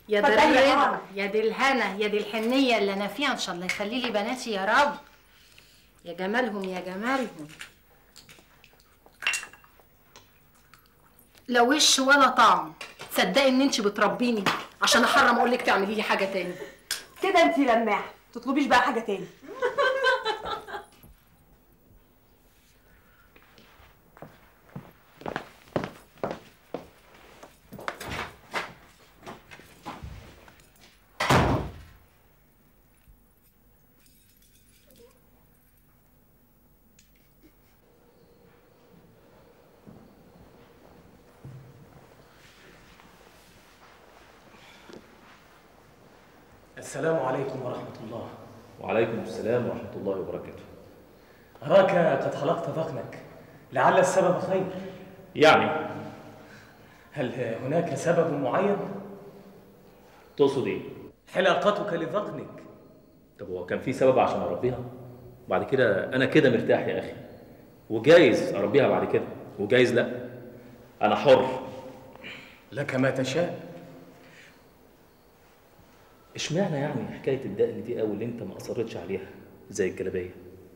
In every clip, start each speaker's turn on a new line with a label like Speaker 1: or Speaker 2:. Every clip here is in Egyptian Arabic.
Speaker 1: يا دي
Speaker 2: اتفضلي يا
Speaker 1: الرضا
Speaker 2: ماما.
Speaker 1: يا دي الهنا يا دي الحنيه اللي انا فيها ان شاء الله يخلي لي بناتي يا رب يا جمالهم يا جمالهم لا وش ولا طعم تصدقي ان انت بتربيني عشان احرم اقول لك تعملي لي حاجه تاني
Speaker 2: كده انت لماح تطلبيش بقى حاجه تاني
Speaker 3: السلام عليكم ورحمة الله
Speaker 4: وعليكم السلام ورحمة الله وبركاته
Speaker 3: أراك قد حلقت ذقنك لعل السبب خير
Speaker 4: يعني
Speaker 3: هل هناك سبب معين؟
Speaker 4: تقصد ايه؟
Speaker 3: حلاقتك لذقنك
Speaker 4: طب هو كان في سبب عشان اربيها؟ بعد كده انا كده مرتاح يا اخي وجايز اربيها بعد كده وجايز لا انا حر
Speaker 3: لك ما تشاء
Speaker 4: اشمعنى يعني حكايه الدقن دي قوي اللي انت ما اصرتش عليها زي الجلابيه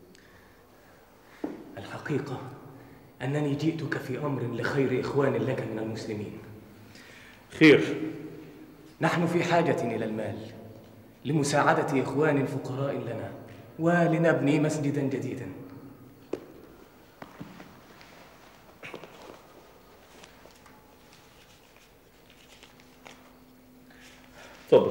Speaker 3: الحقيقة أنني جئتك في أمر لخير إخوان لك من المسلمين
Speaker 4: خير
Speaker 3: نحن في حاجة إلى المال لمساعدة إخوان فقراء لنا ولنبني مسجدا جديدا
Speaker 4: اتفضل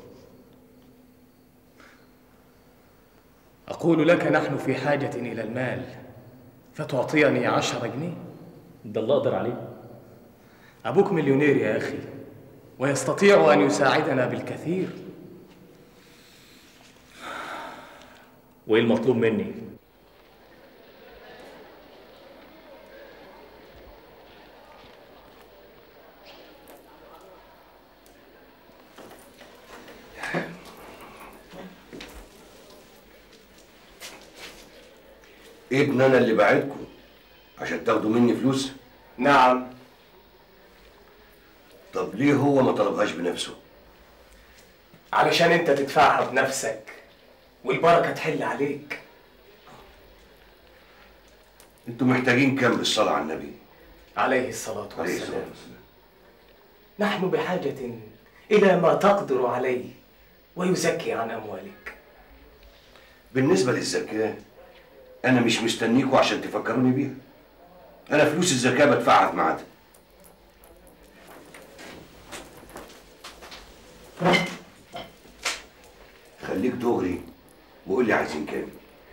Speaker 3: أقول لك نحن في حاجة إلى المال فتعطيني عشرة جنيه
Speaker 4: ده اللي اقدر عليه
Speaker 3: أبوك مليونير يا أخي ويستطيع أن يساعدنا بالكثير
Speaker 4: وايه المطلوب مني؟
Speaker 5: ابن انا اللي بعتكم عشان تاخدوا مني فلوس
Speaker 3: نعم
Speaker 5: طب ليه هو ما طلبهاش بنفسه
Speaker 3: علشان أنت تدفعها بنفسك والبركة تحل عليك
Speaker 5: انتوا محتاجين كام بالصلاه على النبي
Speaker 3: عليه الصلاة
Speaker 5: عليه الصلاه
Speaker 3: والسلام
Speaker 5: والسلام
Speaker 3: نحن بحاجة إلى ما تقدر عليه ويزكي عن أموالك
Speaker 5: بالنسبه للزكاه انا مش مستنيكوا عشان تفكروني بيها انا فلوس الزكاه بدفعها في ميعادها خليك دغري وقول لي عايزين كام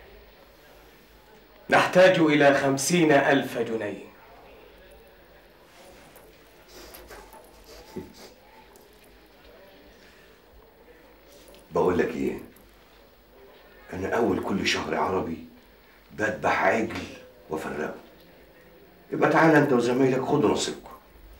Speaker 3: نحتاج إلى خمسين ألف جنيه
Speaker 5: بقول لك ايه انا اول كل شهر عربي بذبح عجل وافرقه يبقى تعالى انت وزمايلك خدوا نصيبكم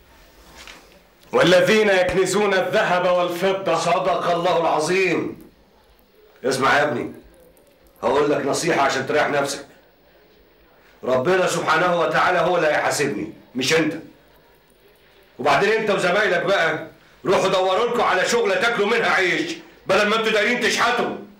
Speaker 3: والذين يكنزون الذهب والفضة
Speaker 5: صدق الله العظيم اسمع يا ابني هقول لك نصيحة عشان تريح نفسك ربنا سبحانه وتعالى هو اللي هيحاسبني مش انت وبعدين انت وزمايلك بقى روحوا دوروا لكم على شغلة تاكلوا منها عيش بدل ما انتوا دايرين تشحتوا